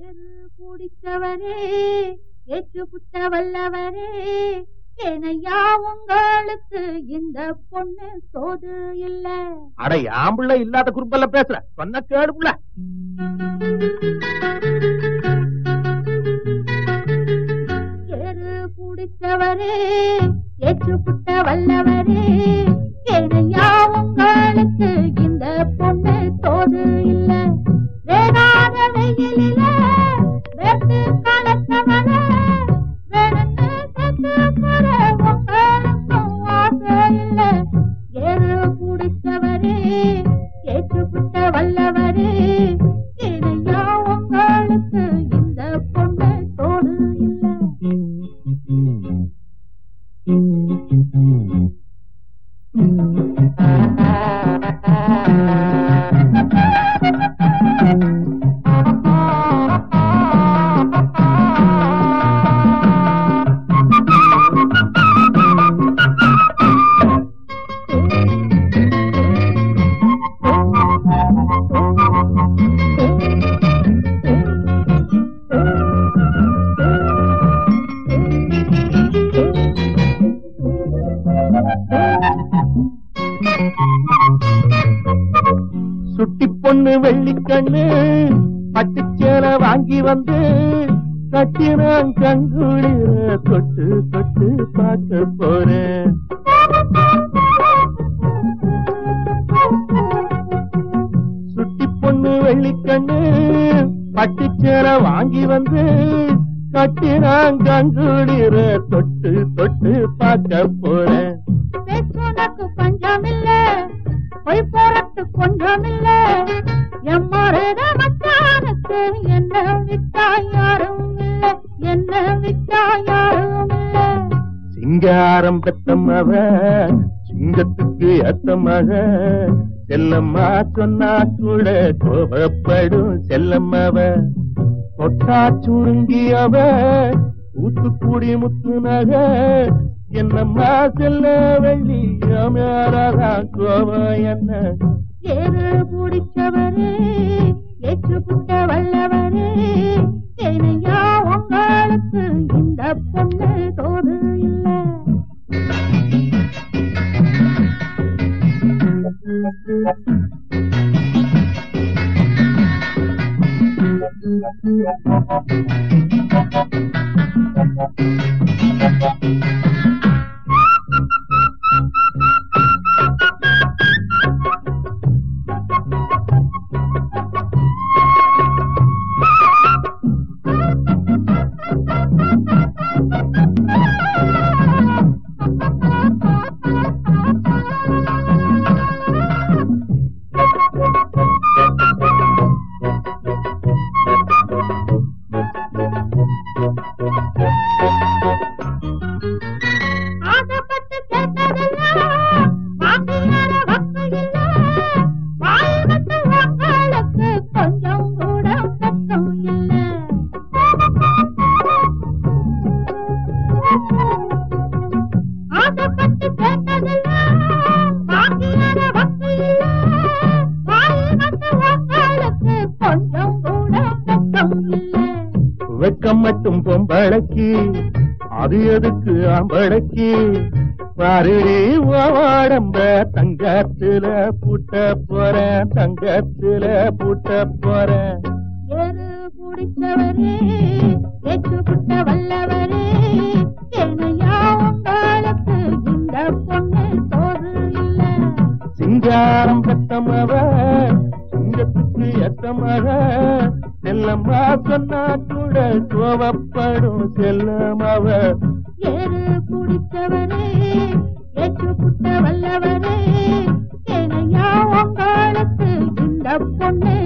ஏறு பிடிச்சவரே ஏற்று புட்ட வல்லவரே ஏனையா உங்களுக்கு இந்த பொண்ணு சோது இல்ல அட ஆம்புள்ள இல்லாத குறும்பல்ல பேசுற சொன்ன கேடு புள்ள ஏறு பிடிச்சவரே ஏற்று புட்ட வல்லவரே ஏனையா உங்களுக்கு இந்த பொண்ணு சோது இல்ல வேணாத வெயிலில வேட்டு கலக்கவன வேணுன்னு செத்து போற உங்களுக்கும் ஆசை இல்ல ஏறு பிடிச்சவரே ஏற்று புட்ட வல்லவரே ஏனையா உங்களுக்கு இந்த பொண்ணு சோது இல்ல சுட்டி பொண்ணு வெள்ளிக்கண்ணு பட்டுச்சேல வாங்கி வந்து கட்டினான் கங்குளிர தொட்டு தொட்டு பார்க்க போறேன் சுட்டி பொண்ணு வெள்ளிக்கண்ணு பட்டுச்சேல வாங்கி வந்து கட்டினான் கங்குளிர தொட்டு தொட்டு பார்க்க போறேன் பேசுனக்கு பஞ்சமில்ல பொய் போறத்து கொஞ்சமில்ல எம்மருத மச்சானுக்கு என்ன விட்டா யாரும் இல்ல என்ன விட்டா யாரும் இல்ல சிங்காரம் பெத்தமவ சிங்கத்துக்கு ஏத்தமக செல்லம்மா சொன்னா கூட கோபப்படும் செல்லம்மவ தொட்டா சுருங்கியவ ஊத்துக்குடி முத்துனக என்னம்மா செல்ல வெள்ளி அமரதா கோபம் என்ன ஏறு பிடிச்சவரே ஏற்று புட்ட வல்லவரே ஏனையா உங்களுக்கு இந்த பொண்ணு தோது இல்ல ஆசைப்பட்டு கேட்டதெல்லாம் வாங்கி வர வக்கு இல்ல வாய் விட்டு உங்களுக்கு கொஞ்சம் கூட வெட்கம் இல்ல ஆசைப்பட்டு கேட்டதெல்லாம் வாங்கி வர வக்கு இல்ல வாய் விட்டு உங்களுக்கு கொஞ்சம் கூட வெட்கம் இல்ல வெக்கம் மட்டும் பொம்பளைக்கு அது எதுக்கு ஆம்பளைக்கு பாருடி வாடம்ப தங்கத்துல பூட்ட போறேன் தங்கத்துல பூட்ட போறேன் ஏறு பிடிச்சவரே ஏற்று புட்ட வல்லவரே ஏனையா உங்களுக்கு இந்த பொண்ணு சோறு இல்ல சிங்காரம் பெத்தமவ சிங்கத்துக்கு எத்தமக செல்லம்மா சொன்னா கூட கோவப்படும் செல்லமவ ஏறு பிடிச்சவரே ஏற்று புட்ட வல்லவரே ஏனையா உங்களுக்கு இந்த பொண்ணு